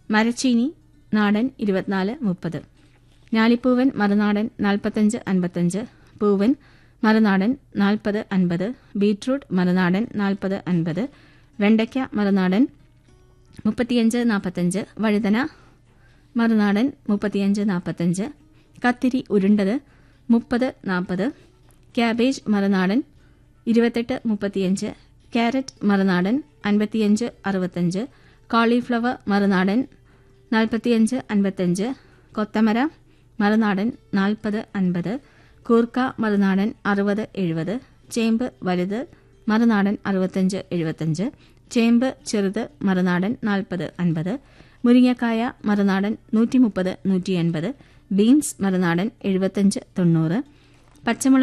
മരച്ചീനി നാടൻ ഇരുപത്തിനാല് മുപ്പത് ഞാലിപ്പൂവൻ മറുനാടൻ നാൽപ്പത്തഞ്ച് അൻപത്തഞ്ച് പൂവൻ മറുനാടൻ നാൽപ്പത് അൻപത് ബീട്രൂട്ട് മറുനാടൻ നാൽപ്പത് അൻപത് വെണ്ടയ്ക്ക മറുനാടൻ മുപ്പത്തിയഞ്ച് നാൽപ്പത്തഞ്ച് വഴുതന മറുനാടൻ മുപ്പത്തിയഞ്ച് നാൽപ്പത്തഞ്ച് കത്തിരി ഉരുണ്ടത് മുപ്പത് നാൽപ്പത് ക്യാബേജ് മറുനാടൻ ഇരുപത്തെട്ട് മുപ്പത്തിയഞ്ച് ക്യാരറ്റ് മറുനാടൻ അൻപത്തിയഞ്ച് അറുപത്തഞ്ച് കോളിഫ്ലവർ മറുനാടൻ നാൽപ്പത്തിയഞ്ച് അൻപത്തഞ്ച് കൊത്തമര മറുനാടൻ നാൽപ്പത് അൻപത് കൂർക്ക മറുനാടൻ അറുപത് എഴുപത് ചേമ്പ് വലുത് മറുനാടൻ അറുപത്തഞ്ച് എഴുപത്തഞ്ച് ചേമ്പ് ചെറുത് മറുനാടൻ നാൽപ്പത് അൻപത് മുരിങ്ങക്കായ മറുനാടൻ നൂറ്റി മുപ്പത് നൂറ്റി എൺപത് ബീൻസ് മറുനാടൻ എഴുപത്തഞ്ച് തൊണ്ണൂറ് പച്ചമുളക്